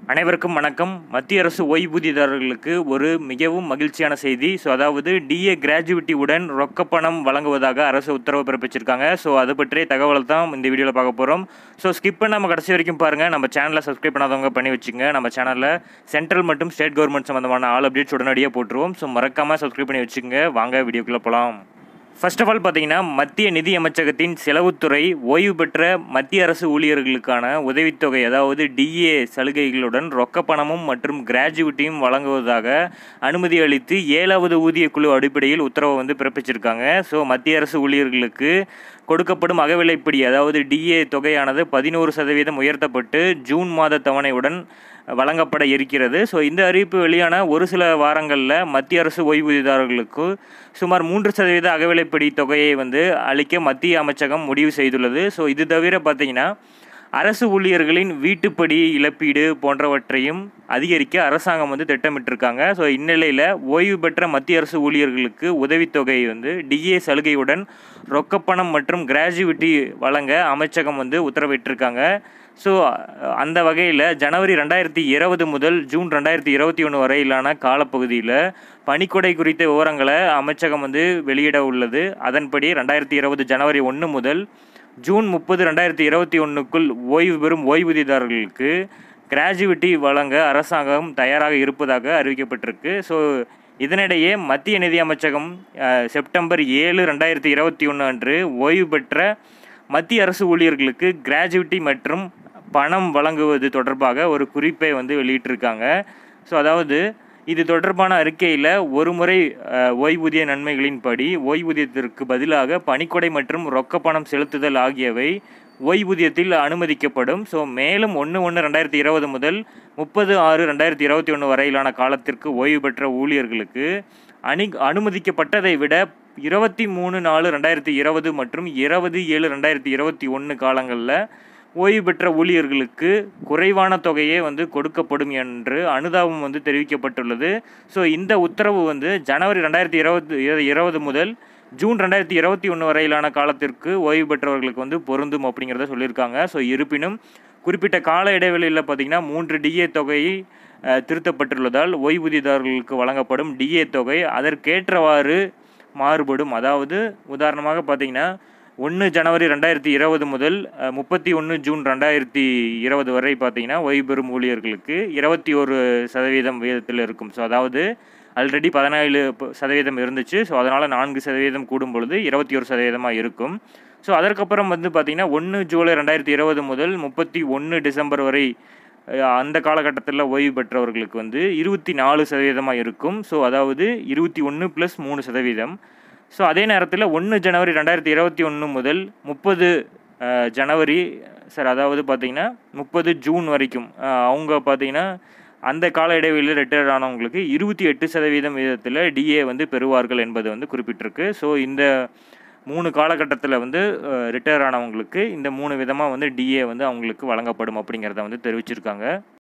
அனைவருக்கும் வணக்கம் மத்திய அரசு ஓய்வூதியதாரர்களுக்கு ஒரு மிகவும் மகிழ்ச்சியான செய்தி ஸோ அதாவது டிஏ கிராஜுவிட்டியுடன் ரொக்கப்பணம் வழங்குவதாக அரசு உத்தரவு பிறப்பிச்சிருக்காங்க ஸோ அது பற்றிய தகவல் தான் இந்த வீடியோவில் பார்க்க போகிறோம் ஸோ ஸ்கிப் பண்ணாமல் கடைசி வரைக்கும் பாருங்கள் நம்ம சேனலை சப்ஸ்கிரைப் பண்ணாதவங்க பண்ணி வச்சுங்க நம்ம சேனலில் சென்ட்ரல் மற்றும் ஸ்டேட் கவர்மெண்ட் சம்மந்தமான ஆல் அப்டேட்ஸ் உடனடியாக போட்டுருவோம் ஸோ மறக்காமல் சப்ஸ்கிரைப் பண்ணி வச்சுங்க வாங்க வீடியோக்குள்ளே போகலாம் ஃபர்ஸ்ட் ஆஃப் ஆல் பார்த்தீங்கன்னா மத்திய நிதி அமைச்சகத்தின் செலவுத்துறை ஓய்வு பெற்ற மத்திய அரசு ஊழியர்களுக்கான உதவித்தொகை அதாவது டிஏ சலுகைகளுடன் ரொக்க பணமும் மற்றும் கிராஜுவிட்டியும் வழங்குவதாக அனுமதி அளித்து ஏழாவது ஊதிய குழு அடிப்படையில் உத்தரவை வந்து பிறப்பிச்சிருக்காங்க ஸோ மத்திய அரசு ஊழியர்களுக்கு கொடுக்கப்படும் அகவிலைப்படி அதாவது டிஏ தொகையானது பதினோரு சதவீதம் உயர்த்தப்பட்டு ஜூன் மாத தவணையுடன் வழங்கப்பட இருக்கிறது ஸோ இந்த அறிவிப்பு வெளியான ஒரு சில வாரங்களில் மத்திய அரசு ஓய்வூதியதாரர்களுக்கு சுமார் மூன்று சதவீத அகவிலைப்படி தொகையை வந்து அளிக்க மத்திய அமைச்சகம் முடிவு செய்துள்ளது ஸோ இது தவிர பார்த்தீங்கன்னா அரசு ஊழியர்களின் வீட்டுப்படி இழப்பீடு போன்றவற்றையும் அதிகரிக்க அரசாங்கம் வந்து திட்டமிட்டிருக்காங்க ஸோ இந்நிலையில் ஓய்வு பெற்ற மத்திய அரசு ஊழியர்களுக்கு உதவித்தொகை வந்து டிஏ சலுகையுடன் ரொக்கப்பணம் மற்றும் கிராஜுவிட்டி வழங்க அமைச்சகம் வந்து உத்தரவிட்டிருக்காங்க ஸோ அந்த வகையில் ஜனவரி ரெண்டாயிரத்தி இருபது முதல் ஜூன் ரெண்டாயிரத்தி இருபத்தி ஒன்று வரையிலான காலப்பகுதியில் பணிக்கொடை குறித்த விவரங்களை அமைச்சகம் வந்து வெளியிட உள்ளது அதன்படி ரெண்டாயிரத்தி இருபது ஜனவரி ஒன்று முதல் ஜூன் முப்பது ரெண்டாயிரத்தி இருபத்தி ஒன்றுக்குள் ஓய்வு பெறும் ஓய்வூதியதாரர்களுக்கு கிராஜுவிட்டி வழங்க அரசாங்கம் தயாராக இருப்பதாக அறிவிக்கப்பட்டிருக்கு ஸோ இதனிடையே மத்திய நிதி அமைச்சகம் செப்டம்பர் ஏழு ரெண்டாயிரத்தி இருபத்தி ஒன்று அன்று ஓய்வு பெற்ற மத்திய அரசு ஊழியர்களுக்கு கிராஜுவிட்டி மற்றும் பணம் வழங்குவது தொடர்பாக ஒரு குறிப்பை வந்து வெளியிட்டிருக்காங்க ஸோ அதாவது இது தொடர்பான அறிக்கையில் ஒரு முறை ஓய்வூதிய நன்மைகளின்படி ஓய்வூதியத்திற்கு பதிலாக பணிக்கொடை மற்றும் ரொக்க பணம் செலுத்துதல் ஆகியவை ஓய்வூதியத்தில் அனுமதிக்கப்படும் ஸோ மேலும் ஒன்று ஒன்று ரெண்டாயிரத்தி இருபது முதல் முப்பது ஆறு ரெண்டாயிரத்தி இருபத்தி ஒன்று வரையிலான காலத்திற்கு ஓய்வு பெற்ற ஊழியர்களுக்கு அணி அனுமதிக்கப்பட்டதை விட இருபத்தி மூணு நாலு ரெண்டாயிரத்தி இருபது மற்றும் இருபது ஏழு ரெண்டாயிரத்தி இருபத்தி ஒன்று காலங்களில் ஓய்வு பெற்ற ஊழியர்களுக்கு குறைவான தொகையே வந்து கொடுக்கப்படும் என்று அனுதாபம் வந்து தெரிவிக்கப்பட்டுள்ளது ஸோ இந்த உத்தரவு வந்து ஜனவரி ரெண்டாயிரத்தி இருபது இருபது முதல் ஜூன் ரெண்டாயிரத்தி இருபத்தி ஒன்று வரையிலான காலத்திற்கு ஓய்வு பெற்றவர்களுக்கு வந்து பொருந்தும் அப்படிங்கிறத சொல்லியிருக்காங்க ஸோ இருப்பினும் குறிப்பிட்ட கால இடைவெளியில் பார்த்திங்கன்னா மூன்று டிஏ தொகை திருத்தப்பட்டுள்ளதால் ஓய்வூதியதாரர்களுக்கு வழங்கப்படும் டிஏ தொகை அதற்கேற்றவாறு மாறுபடும் அதாவது உதாரணமாக பார்த்திங்கன்னா ஒன்று ஜனவரி ரெண்டாயிரத்தி இருபது முதல் முப்பத்தி ஒன்று ஜூன் ரெண்டாயிரத்தி இருபது வரை பார்த்தீங்கன்னா ஓய்வு பெறும் ஊழியர்களுக்கு இருபத்தி ஒரு சதவீதம் வீதத்தில் இருக்கும் ஸோ அதாவது ஆல்ரெடி பதினேழு சதவீதம் இருந்துச்சு ஸோ அதனால் நான்கு சதவீதம் கூடும் பொழுது இருபத்தி ஒரு சதவீதமாக இருக்கும் ஸோ அதற்கப்புறம் வந்து பார்த்திங்கன்னா ஒன்று ஜூலை ரெண்டாயிரத்தி இருபது முதல் முப்பத்தி ஒன்று டிசம்பர் வரை அந்த காலகட்டத்தில் ஓய்வு பெற்றவர்களுக்கு வந்து இருபத்தி நாலு சதவீதமாக இருக்கும் ஸோ அதாவது இருபத்தி ஒன்று ப்ளஸ் மூணு சதவீதம் ஸோ அதே நேரத்தில் ஒன்று ஜனவரி ரெண்டாயிரத்தி இருபத்தி ஒன்று முதல் முப்பது ஜனவரி சார் அதாவது பார்த்திங்கன்னா முப்பது ஜூன் வரைக்கும் அவங்க பார்த்திங்கன்னா அந்த கால இடைவெளியில் ரிட்டையர்ட் ஆனவங்களுக்கு இருபத்தி எட்டு சதவீதம் வீதத்தில் டிஏ வந்து பெறுவார்கள் என்பது வந்து குறிப்பிட்டிருக்கு ஸோ இந்த மூணு காலகட்டத்தில் வந்து ரிட்டையர் ஆனவங்களுக்கு இந்த மூணு விதமாக வந்து டிஏ வந்து அவங்களுக்கு வழங்கப்படும் அப்படிங்கிறத வந்து தெரிவிச்சிருக்காங்க